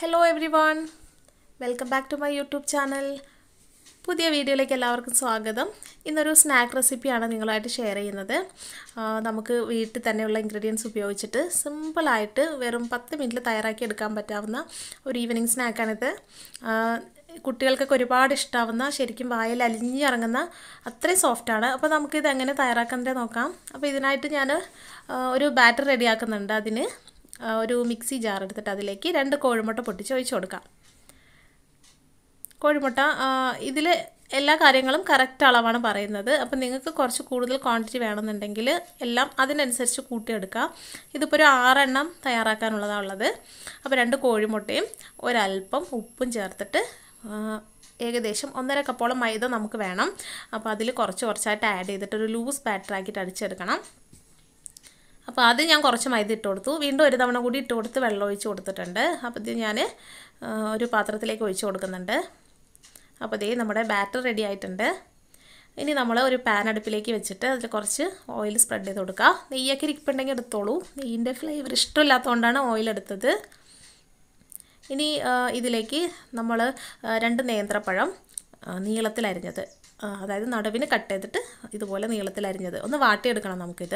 hello everyone welcome back to my YouTube channel പുതിയ വീഡിയോയിലേക്ക് എല്ലാവർക്കും സ്വാഗതം ഇന്നൊരു സ്നാക്ക് റെസിപ്പിയാണ് നിങ്ങളുമായിട്ട് ഷെയർ ചെയ്യുന്നത് ആ, നമുക്ക് വീട്ടിൽ തന്നെയുള്ള ഇൻഗ്രീഡിയൻസ് ഉപയോഗിച്ചിട്ട് സിമ്പിളായിട്ട് വെറും പത്ത് മിനിറ്റിൽ തയ്യാറാക്കി എടുക്കാൻ പറ്റാവുന്ന ഒരു ഈവനിങ് സ്നാക്കാണിത് ആ, കുട്ടികൾക്കൊക്കെ ഒരുപാട് ഇഷ്ടാവുന്ന ശരിക്കും വായിൽ അലിഞ്ഞിറങ്ങുന്ന അത്രയും സോഫ്റ്റാണ് അപ്പോൾ നമുക്കിത് എങ്ങനെ തയ്യാറാക്കുന്നത് നോക്കാം അപ്പോൾ ഇതിനായിട്ട് ഞാൻ ആ, ഒരു ബാറ്റർ റെഡിയാക്കുന്നുണ്ട് അതിന് ആ, ഒരു മിക്സി ജാർ എടുത്തിട്ട് അതിലേക്ക് രണ്ട് കോഴിമുട്ട പൊട്ടിച്ച് ഒഴിച്ച് കൊടുക്കാം കോഴിമുട്ട ഇതിൽ എല്ലാ കാര്യങ്ങളും കറക്റ്റ് അളവാണ് പറയുന്നത് അപ്പം നിങ്ങൾക്ക് കുറച്ച് കൂടുതൽ ക്വാണ്ടിറ്റി വേണമെന്നുണ്ടെങ്കിൽ എല്ലാം അതിനനുസരിച്ച് കൂട്ടിയെടുക്കാം ഇതിപ്പോൾ ഒരു ആറെണ്ണം തയ്യാറാക്കാനുള്ളതാണ് ഉള്ളത് അപ്പോൾ രണ്ട് കോഴിമുട്ടയും ഒരല്പം ഉപ്പും ചേർത്തിട്ട് ആ, ഏകദേശം ഒന്നര കപ്പോളം മൈദ നമുക്ക് വേണം അപ്പോൾ അതിൽ കുറച്ച് കുറച്ചായിട്ട് ആഡ് ചെയ്തിട്ട് ഒരു ലൂസ് ബാറ്റർ ആക്കിയിട്ട് അടിച്ചെടുക്കണം അപ്പോൾ ആദ്യം ഞാൻ കുറച്ച് മൈദ ഇട്ട് കൊടുത്തു വീണ്ടും ഒരു തവണ കൂടി ഇട്ട് കൊടുത്ത് വെള്ളം ഒഴിച്ച് കൊടുത്തിട്ടുണ്ട് അപ്പോൾ ഇത് ഞാൻ ഒരു പാത്രത്തിലേക്ക് ഒഴിച്ച് കൊടുക്കുന്നുണ്ട് അപ്പോൾ ഇതേ നമ്മുടെ ബാറ്റർ റെഡി ആയിട്ടുണ്ട് ഇനി നമ്മൾ ഒരു പാൻ അടുപ്പിലേക്ക് വെച്ചിട്ട് അതിൽ കുറച്ച് ഓയിൽ സ്പ്രെഡ് ചെയ്ത് കൊടുക്കുക നെയ്യൊക്കെ ഇരിപ്പുണ്ടെങ്കിൽ എടുത്തോളൂ നെയ്യിൻ്റെ ഫ്ലേവർ ഇഷ്ടമില്ലാത്തതുകൊണ്ടാണ് ഓയിൽ എടുത്തത് ഇനി ആ, ഇതിലേക്ക് നമ്മൾ രണ്ട് നേന്ത്രപ്പഴം ആ, നീളത്തിൽ അരിഞ്ഞത് ആ, അതായത് നടുവിന് കട്ട് ചെയ്തിട്ട് ഇതുപോലെ നീളത്തിൽ അരിഞ്ഞത് ഒന്ന് വാട്ടിയെടുക്കണം നമുക്കിത്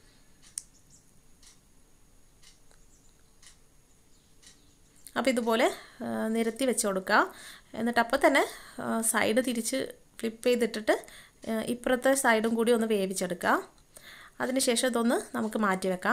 അപ്പോൾ ഇതുപോലെ ആ, നിരത്തി വെച്ച് കൊടുക്കുക എന്നിട്ട് അപ്പോൾ തന്നെ സൈഡ് തിരിച്ച് ഫ്ലിപ്പ് ചെയ്തിട്ടിട്ട് ആ, ഇപ്പുറത്തെ സൈഡും കൂടി ഒന്ന് വേവിച്ചെടുക്കുക അതിനുശേഷം ഇതൊന്ന് നമുക്ക് മാറ്റി വെക്കാം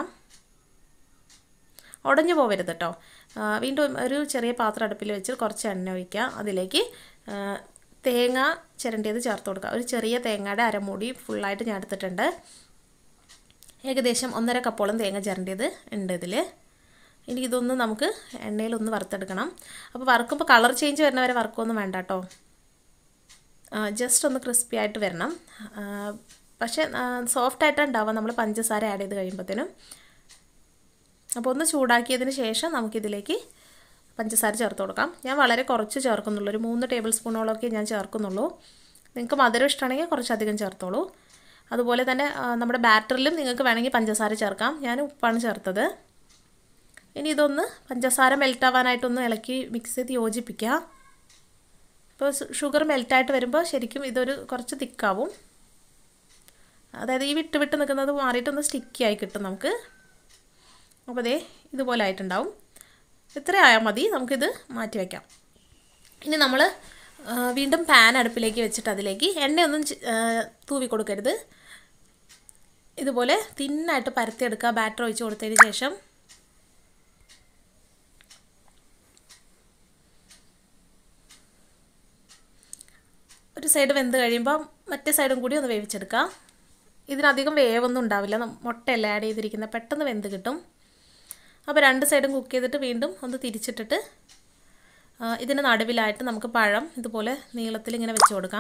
ഉടഞ്ഞു പോവരുത് കേട്ടോ ആ, വീണ്ടും ഒരു ചെറിയ പാത്രം അടുപ്പിൽ വെച്ച് കുറച്ച് എണ്ണ ഒഴിക്കുക അതിലേക്ക് ആ, തേങ്ങ ചിരണ്ടിയത് ചേർത്ത് കൊടുക്കുക ഒരു ചെറിയ തേങ്ങയുടെ അരമൂടി ഫുള്ളായിട്ട് ഞാൻ എടുത്തിട്ടുണ്ട് ഏകദേശം ഒന്നര കപ്പോളം തേങ്ങ ചിരണ്ടിയത് ഉണ്ട് ഇതിൽ ഇനി ഇതൊന്ന് നമുക്ക് എണ്ണയിലൊന്ന് വറുത്തെടുക്കണം അപ്പോൾ വറുക്കുമ്പോൾ കളർ ചേഞ്ച് വരുന്ന വരെ വറുക്കൊന്നും വേണ്ട കേട്ടോ ജസ്റ്റ് ഒന്ന് ക്രിസ്പി ആയിട്ട് വരണം ആ, പക്ഷേ സോഫ്റ്റ് ഉണ്ടാവുക നമ്മൾ പഞ്ചസാര ആഡ് ചെയ്ത് കഴിയുമ്പോഴത്തേനും അപ്പോൾ ഒന്ന് ചൂടാക്കിയതിന് ശേഷം നമുക്കിതിലേക്ക് പഞ്ചസാര ചേർത്ത് കൊടുക്കാം ഞാൻ വളരെ കുറച്ച് ചേർക്കുന്നുള്ളൂ ഒരു മൂന്ന് ടേബിൾ സ്പൂണോളൊക്കെ ഞാൻ ചേർക്കുന്നുള്ളൂ നിങ്ങൾക്ക് മധുരം ഇഷ്ടമാണെങ്കിൽ കുറച്ചധികം ചേർത്തോളൂ അതുപോലെ തന്നെ ആ, നമ്മുടെ ബാറ്ററിലും നിങ്ങൾക്ക് വേണമെങ്കിൽ പഞ്ചസാര ചേർക്കാം ഞാൻ ഉപ്പാണ് ചേർത്തത് ഇനി ഇതൊന്ന് പഞ്ചസാര മെൽറ്റാവാനായിട്ടൊന്ന് ഇളക്കി മിക്സ് ചെയ്ത് യോജിപ്പിക്കുക ഇപ്പോൾ ഷുഗർ മെൽറ്റായിട്ട് വരുമ്പോൾ ശരിക്കും ഇതൊരു കുറച്ച് തിക്കാവും അതായത് ഈ വിട്ട് വിട്ട് നിൽക്കുന്നത് മാറിയിട്ടൊന്ന് സ്റ്റിക്കി ആയി കിട്ടും നമുക്ക് അപ്പോൾ ദേ ഇതുപോലെ ആയിട്ടുണ്ടാവും ഇത്ര ആയാൽ മതി നമുക്കിത് മാറ്റി വയ്ക്കാം ഇനി നമ്മൾ വീണ്ടും പാൻ അടുപ്പിലേക്ക് വെച്ചിട്ട് അതിലേക്ക് എണ്ണയൊന്നും ചി- ആ, തൂവി കൊടുക്കരുത് ഇതുപോലെ തിന്നായിട്ട് പരത്തിയെടുക്കുക ബാറ്റർ ഒഴിച്ച് കൊടുത്തതിന് ശേഷം ഒരു സൈഡ് വെന്ത് കഴിയുമ്പോൾ മറ്റേ സൈഡും കൂടി ഒന്ന് വേവിച്ചെടുക്കുക ഇതിനധികം വേവൊന്നും ഉണ്ടാവില്ല നം- മുട്ടയല്ല ആഡ് ചെയ്തിരിക്കുന്നത് പെട്ടെന്ന് വെന്ത് കിട്ടും അപ്പോൾ രണ്ട് സൈഡും കുക്ക് ചെയ്തിട്ട് വീണ്ടും ഒന്ന് തിരിച്ചിട്ടിട്ട് ആ, ഇതിന് നടുവിലായിട്ട് നമുക്ക് പഴം ഇതുപോലെ നീളത്തിൽ ഇങ്ങനെ വെച്ച് കൊടുക്കാം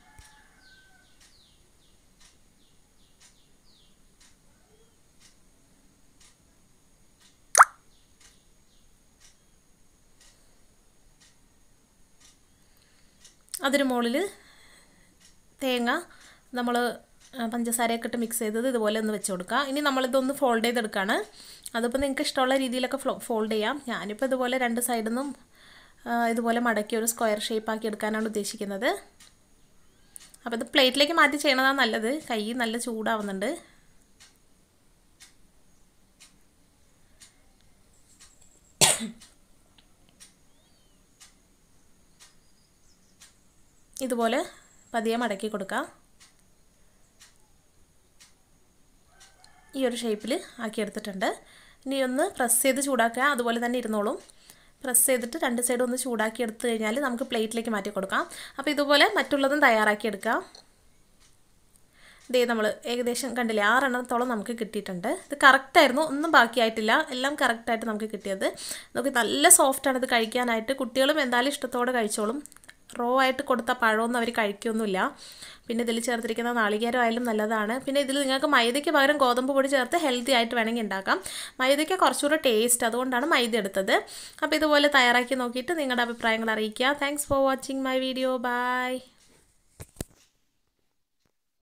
അതിന് മുകളിൽ തേങ്ങ നമ്മൾ പഞ്ചസാരയൊക്കെ ഇട്ട് മിക്സ് ചെയ്തത് ഇതുപോലെ ഒന്ന് വെച്ച് കൊടുക്കുക ഇനി നമ്മളിതൊന്ന് ഫോൾഡ് ചെയ്തെടുക്കുകയാണ് അതിപ്പോൾ നിങ്ങൾക്ക് ഇഷ്ടമുള്ള രീതിയിലൊക്കെ ഫോൾഡ് ചെയ്യാം ഞാനിപ്പോൾ ഇതുപോലെ രണ്ട് സൈഡിൽ നിന്നും ആ, ഇതുപോലെ മടക്കി ഒരു സ്ക്വയർ ഷേപ്പ് ആക്കി എടുക്കാനാണ് ഉദ്ദേശിക്കുന്നത് അപ്പോൾ ഇത് പ്ലേറ്റിലേക്ക് മാറ്റി ചെയ്യണതാണ് നല്ലത് കൈ നല്ല ചൂടാവുന്നുണ്ട് ഇതുപോലെ പതിയെ മടക്കി കൊടുക്കാം ഈ ഒരു ഷേപ്പിൽ ആക്കിയെടുത്തിട്ടുണ്ട് ഇനി ഒന്ന് പ്രസ് ചെയ്ത് ചൂടാക്കുക അതുപോലെ തന്നെ ഇരുന്നോളും പ്രസ് ചെയ്തിട്ട് രണ്ട് സൈഡും ഒന്ന് ചൂടാക്കി എടുത്തു കഴിഞ്ഞാൽ നമുക്ക് പ്ലേറ്റിലേക്ക് മാറ്റി കൊടുക്കാം അപ്പോൾ ഇതുപോലെ മറ്റുള്ളതും തയ്യാറാക്കി എടുക്കാം ഇതേ നമ്മൾ ഏകദേശം കണ്ടില്ലേ ആറെണ്ണത്തോളം നമുക്ക് കിട്ടിയിട്ടുണ്ട് ഇത് കറക്റ്റായിരുന്നു ഒന്നും ബാക്കിയായിട്ടില്ല എല്ലാം കറക്റ്റായിട്ട് നമുക്ക് കിട്ടിയത് നമുക്ക് നല്ല സോഫ്റ്റാണ് ഇത് കഴിക്കാനായിട്ട് കുട്ടികളും എന്തായാലും ഇഷ്ടത്തോടെ കഴിച്ചോളും റോ ആയിട്ട് കൊടുത്ത പഴമൊന്നും അവർ കഴിക്കൊന്നുമില്ല പിന്നെ ഇതിൽ ചേർത്തിരിക്കുന്ന നാളികേരം ആയാലും നല്ലതാണ് പിന്നെ ഇതിൽ നിങ്ങൾക്ക് മൈദയ്ക്ക് പകരം ഗോതമ്പ് പൊടി ചേർത്ത് ഹെൽത്തി ആയിട്ട് വേണമെങ്കിൽ ഉണ്ടാക്കാം മൈദയ്ക്ക് കുറച്ചുകൂടെ ടേസ്റ്റ് അതുകൊണ്ടാണ് മൈദ എടുത്തത് അപ്പോൾ ഇതുപോലെ തയ്യാറാക്കി നോക്കിയിട്ട് നിങ്ങളുടെ അഭിപ്രായങ്ങൾ അറിയിക്കുക thanks for watching my video by